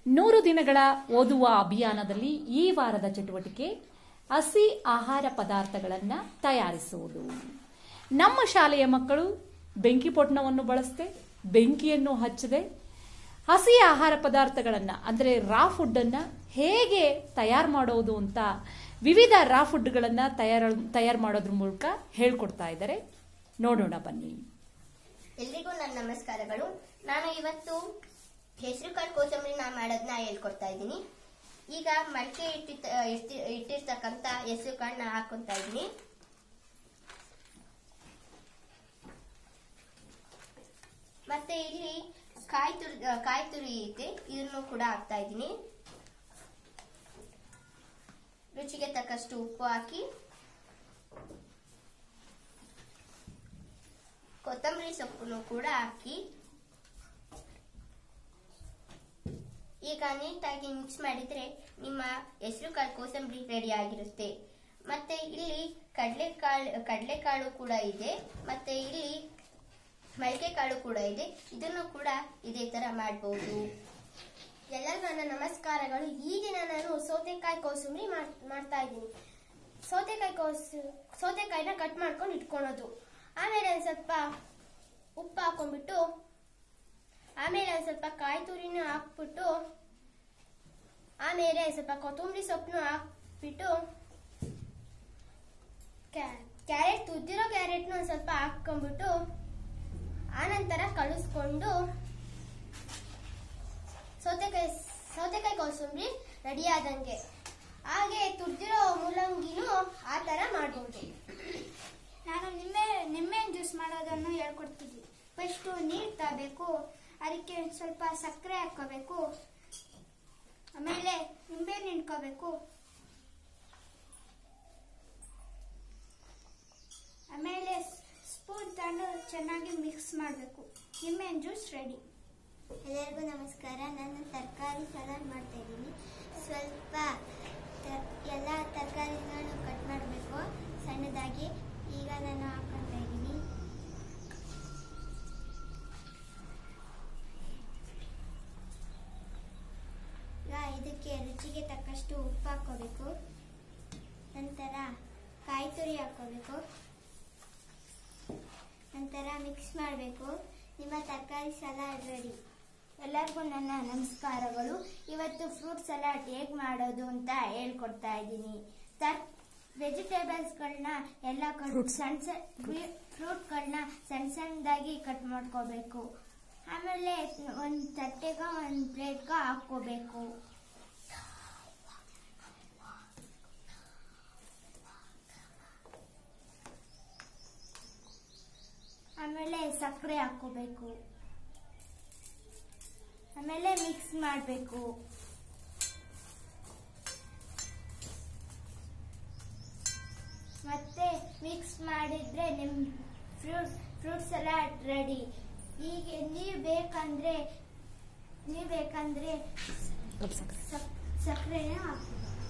ನೂರು ದಿನಗಳ ಓದುವ ಅಭಿಯಾನದಲ್ಲಿ ಈ ವಾರದ ಚಟುವಟಿಕೆ ಹಸಿ ಆಹಾರ ಪದಾರ್ಥಗಳನ್ನು ತಯಾರಿಸುವುದು ನಮ್ಮ ಶಾಲೆಯ ಮಕ್ಕಳು ಬೆಂಕಿ ಪೊಟ್ಣವನ್ನು ಬಳಸದೆ ಬೆಂಕಿಯನ್ನು ಹಚ್ಚದೆ ಹಸಿ ಆಹಾರ ಪದಾರ್ಥಗಳನ್ನು ಅಂದರೆ ರಾ ಫುಡ್ಡನ್ನು ಹೇಗೆ ತಯಾರು ಮಾಡೋದು ಅಂತ ವಿವಿಧ ರಾ ಫುಡ್ಗಳನ್ನು ತಯಾರು ತಯಾರು ಮಾಡೋದ್ರ ಮೂಲಕ ಹೇಳ್ಕೊಡ್ತಾ ಇದ್ದಾರೆ ನೋಡೋಣ ಬನ್ನಿ ಎಲ್ರಿಗೂ ನನ್ನ ನಮಸ್ಕಾರಗಳು ನಾನು ಇವತ್ತು ಹೆಸರು ಕಾಳು ಕೋಸಂಬರಿ ನಾ ಮಾಡೋದನ್ನ ಹೇಳ್ಕೊಡ್ತಾ ಇದ್ದೀನಿ ಈಗ ಮಡಿಕೆ ಇಟ್ಟಿರ್ತ ಇರ್ತಿ- ಇಟ್ಟಿರ್ತಕ್ಕಂಥ ಹೆಸರು ಕಾಳನ್ನ ಹಾಕೊಂತಾ ಇದ್ದೀನಿ ಮತ್ತೆ ಇಲ್ಲಿ ಕಾಯಿ ತುರಿ ಕಾಯಿ ತುರಿ ಐತೆ ಇದನ್ನು ಕೂಡ ಹಾಕ್ತಾ ಇದ್ದೀನಿ ರುಚಿಗೆ ತಕ್ಕಷ್ಟು ಉಪ್ಪು ಹಾಕಿ ಕೊತ್ತಂಬರಿ ಸೊಪ್ಪನ್ನು ಕೂಡ ಹಾಕಿ ಈಗ ನೀಟಾಗಿ ಮಿಕ್ಸ್ ಮಾಡಿದ್ರೆ ನಿಮ್ಮ ಹೆಸರು ಕಾಳು ಕೋಸಂಬರಿ ರೆಡಿ ಆಗಿರುತ್ತೆ ಮತ್ತೆ ಇಲ್ಲಿ ಕಡಲೆಕಾಳು ಕಡಲೆಕಾಳು ಕೂಡ ಇದೆ ಮತ್ತೆ ಇಲ್ಲಿ ಮಳಿಗೆ ಕಾಳು ಕೂಡ ಇದೆ ಇದನ್ನು ಕೂಡ ಇದೇ ತರ ಮಾಡಬಹುದು ಎಲ್ಲರಿಗೂ ನನ್ನ ನಮಸ್ಕಾರಗಳು ಈ ದಿನ ನಾನು ಸೌತೆಕಾಯಿ ಕೋಸಂಬರಿ ಮಾಡ್- ಮಾಡ್ತಾ ಇದ್ದೀನಿ ಸೌತೆಕಾಯಿ ಕೋಸು ಸೌತೆಕಾಯಿನ ಕಟ್ ಮಾಡ್ಕೊಂಡು ಇಟ್ಕೊಳೋದು ಆಮೇಲೆ ಒಂದು ಸ್ವಲ್ಪ ಉಪ್ಪು ಹಾಕೊಂಡ್ಬಿಟ್ಟು ಆಮೇಲೆ ಒಂದು ಸ್ವಲ್ಪ ಕಾಯಿ ತುರಿನ ಹಾಕ್ಬಿಟ್ಟು ಆಮೇಲೆ ಸ್ವಲ್ಪ ಕೊತ್ತಂಬರಿ ಸೊಪ್ಪನ್ನು ಹಾಕ್ಬಿಟ್ಟು ಕ್ಯಾ- ಕ್ಯಾರೆಟ್ ತುದ್ದಿರೋ ಕ್ಯಾರೆಟ್ನ ಒಂದು ಸ್ವಲ್ಪ ಹಾಕೊಂಡ್ಬಿಟ್ಟು ಆನಂತರ ಕಳಿಸ್ಕೊಂಡು ಸೌತೆಕಾಯಿ ಸೌತೆಕಾಯಿ ಕೋಸಂಬರಿ ರೆಡಿ ಆದಂಗೆ ಹಾಗೆ ತುರ್ದಿರೋ ಮೂಲಂಗಿನೂ ಆ ಥರ ಮಾಡ್ಬೋದು ನಾನು ನಿಂಬೆ ನಿಂಬೆಹಣ್ಣು ಜ್ಯೂಸ್ ಮಾಡೋದನ್ನು ಹೇಳ್ಕೊಡ್ತಿದ್ವಿ ಫಸ್ಟು ನೀರು ತಗೋಬೇಕು ಅದಕ್ಕೆ ಒಂದ್ ಸ್ವಲ್ಪ ಸಕ್ಕರೆ ಹಾಕ್ಕೋಬೇಕು ಆಮೇಲೆ ನಿಂಬೆಹಣ್ಣು ಹಿಂಡ್ಕೋಬೇಕು ಆಮೇಲೆ ಸ್ಪೂನ್ ತಗೊಂಡು ಚೆನ್ನಾಗಿ ಮಿಕ್ಸ್ ಮಾಡಬೇಕು ನಿಂಬೆಹಣ್ಣು ಜ್ಯೂಸ್ ರೆಡಿ ಎಲ್ಲರಿಗೂ ನಮಸ್ಕಾರ ನಾನು ತರಕಾರಿ ಸಲಾಡ್ ಮಾಡ್ತಾ ಇದ್ದೀನಿ ಸ್ವಲ್ಪ ತ- ಎಲ್ಲ ತರಕಾರಿಗಳನ್ನು ಕಟ್ ಮಾಡಬೇಕು ಸಣ್ಣದಾಗಿ ಈಗ ನಾನು ಹಾಕೊತಾ ಇದ್ದೀನಿ ಈಗ ಇದಕ್ಕೆ ರುಚಿಗೆ ತಕ್ಕಷ್ಟು ಉಪ್ಪು ಹಾಕೋಬೇಕು ನಂತರ ಕಾಯಿ ತುರಿ ಹಾಕೋಬೇಕು ನಂತರ ಮಿಕ್ಸ್ ಮಾಡಬೇಕು ನಿಮ್ಮ ತರಕಾರಿ ಸಲಾಡ್ ರೆಡಿ ಎಲ್ಲರಿಗೂ ನನ್ನ ನಮಸ್ಕಾರಗಳು ಇವತ್ತು ಫ್ರೂಟ್ ಸಲಾಡ್ ಹೇಗೆ ಮಾಡೋದು ಅಂತ ಹೇಳ್ಕೊಡ್ತಾ ಇದ್ದೀನಿ ತರ್ ವೆಜಿಟೇಬಲ್ಸ್ಗಳನ್ನ ಎಲ್ಲ ಕಟ್ ಸಣ್ಣ ಸಣ್ಣ ಫ್ರೂಟ್ಗಳನ್ನ ಸಣ್ಣ ಸಣ್ಣದಾಗಿ ಕಟ್ ಮಾಡ್ಕೋಬೇಕು ಆಮೇಲೆ ಒಂದು ತಟ್ಟೆಗ ಒಂದು ಪ್ಲೇಟ್ಗ ಹಾಕ್ಕೋಬೇಕು ಆಮೇಲೆ ಸಕ್ಕರೆ ಹಾಕ್ಕೋಬೇಕು ಆಮೇಲೆ ಮಿಕ್ಸ್ ಮಾಡಬೇಕು ಮತ್ತೆ ಮಿಕ್ಸ್ ಮಾಡಿದ್ರೆ ನಿಮ್ ಫ್ರೂಟ್ ಫ್ರೂಟ್ ಸಲಾಡ್ ರೆಡಿ ಈಗ ನೀವು ಬೇಕಂದ್ರೆ ನೀವು ಬೇಕಂದ್ರೆ ಸಕ್- ಸಕ್ಕರೆನ ಹಾಕ್ಬೋದು